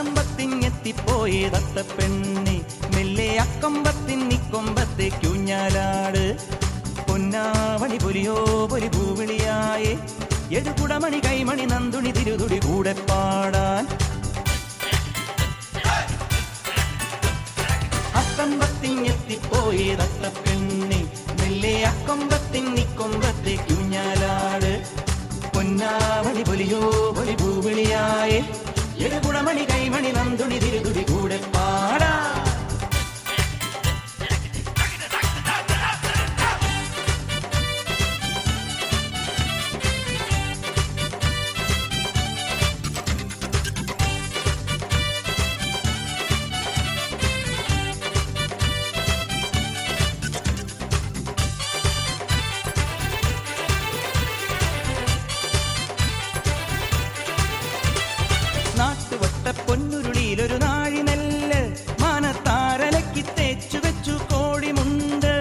അത്തമ്പത്തിങ്ങെത്തിപ്പോയേ തത്തപ്പെണ്ണി മെല്ലെ അക്കമ്പത്തിന്നിക്കൊമ്പത്തെ കുഞ്ഞാലാട് പൊന്നാവണി പൊലിയോ പൊലി പൂവിളിയായേ എഴുകുടമണി കൈമണി നന്ദുണി തിരുതുടി കൂടെ പാടാൻ അത്തമ്പത്തിങ്ങെത്തിപ്പോയേ തത്തപ്പെണ്ണി മെല്ലെ അക്കൊമ്പത്തിന്നിക്കൊമ്പത്തെ കുഞ്ഞാലാട് പൊന്നാവണി പൊലിയോ പൊലി പൂവിളിയായേ എഴുകുടമണി കൈമണി നന്ദുണി തിരുതുടി കൂടെ പാടാ നാട്ടുവട്ട പൊന്നുരുളിയിലൊരു നാഴി നെല്ല് മാനത്താരലക്കി തേച്ചു വെച്ചു കോടിമുണ്ട്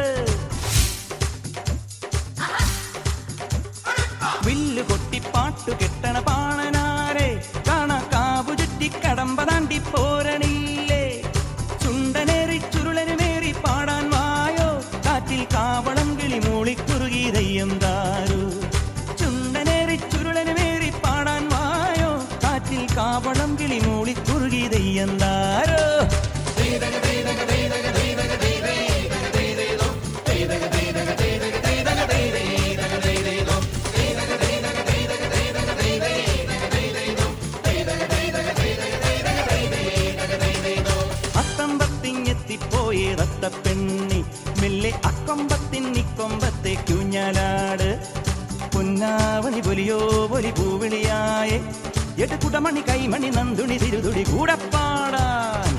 വില്ല് കൊട്ടി പാട്ടു കെട്ടണ പാണനാരെ കാണ കാവു ചുറ്റി കടമ്പ താണ്ടി പോരണില്ലേ ചുണ്ടനേറി ചുരുളനുമേറി പാടാൻ വായോ കാറ്റിൽ കാവളം കിളി മൂളിക്കുറുകി ദയ്യം താരു ചുണ്ടനേറി ചുരുളനുമേറി പാടാൻ വായോ കാറ്റിൽ കാവളം കിളി മൂളിക്കുറുകി ദയ്യം താരോ അത്തമ്പത്തിങ്ങെത്തിപ്പോയേ റത്തപ്പെണ്ണി മെല്ലെ അക്കൊമ്പത്തിന്നിക്കൊമ്പത്തെ കുഞ്ഞാലാട് പൊന്നാവണി പൊലിയോ പൊലി പൂവിളിയായേ എടുക്കുടമണി കൈമണി നന്ദുണി തിരുതുടി കൂടപ്പാടാൻ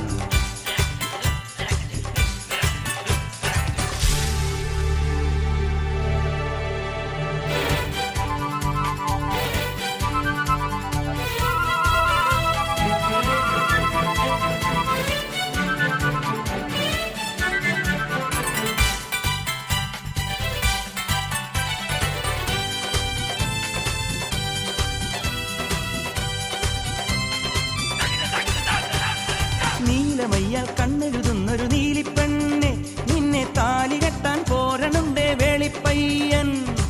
നീലമയ്യാൽ കണ്ണെഴുതുന്നൊരു നീലിപ്പെണ്ണെ നിന്നെ താലി കെട്ടാൻ പോരണുണ്ടേ വേളിപ്പയ്യൻ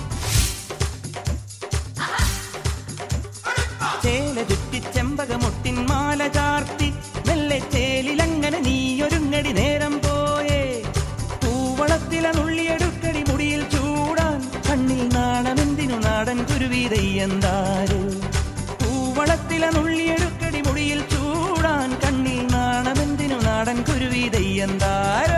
ചേല ചുറ്റി ചെമ്പകമൊട്ടിൻ മാല ചാർത്തി മെല്ലെ ചേലിലങ്ങനെ നീയൊരുങ്ങടി നേരം പോയേ പൂവളത്തില നുള്ളിയെടുക്കടി മുടിയിൽ ചൂടാൻ കണ്ണിൽ നാണമെന്തിനു നാടൻ കുരുവീതയ്യന്താരു പൂവളത്തില നുള്ളിയെടുക്കടി മുടിയിൽ ചൂടാൻ കണ്ണിൽ നാണമെന്തിനു നാടൻ കുരുവീതയ്യന്താരോ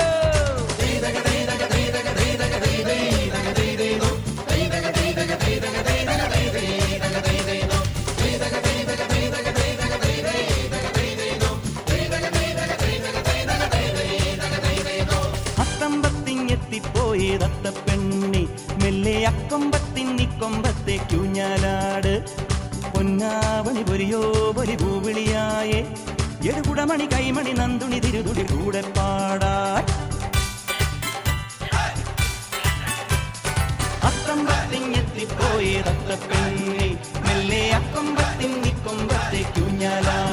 അത്തമ്പത്തിങ്ങെത്തിപ്പോയേ തത്തപ്പെണ്ണി മെല്ലെ അക്കൊമ്പത്തിന്നിക്കൊമ്പത്തെ കുഞ്ഞാലാട് പൊന്നാവണി പൊരിയോ പൊരി പൂവിളിയായേ എഴുകുടമണി കൈമണി നന്ദുണി തിരുതുടി കൂടെ പാടാൻ അത്തമ്പത്തിങ്ങെത്തിപ്പോയേ തത്തപ്പെണ്ണി മെല്ലെ അക്കൊമ്പത്തിന്നിക്കൊമ്പത്തെ കുഞ്ഞാലാട്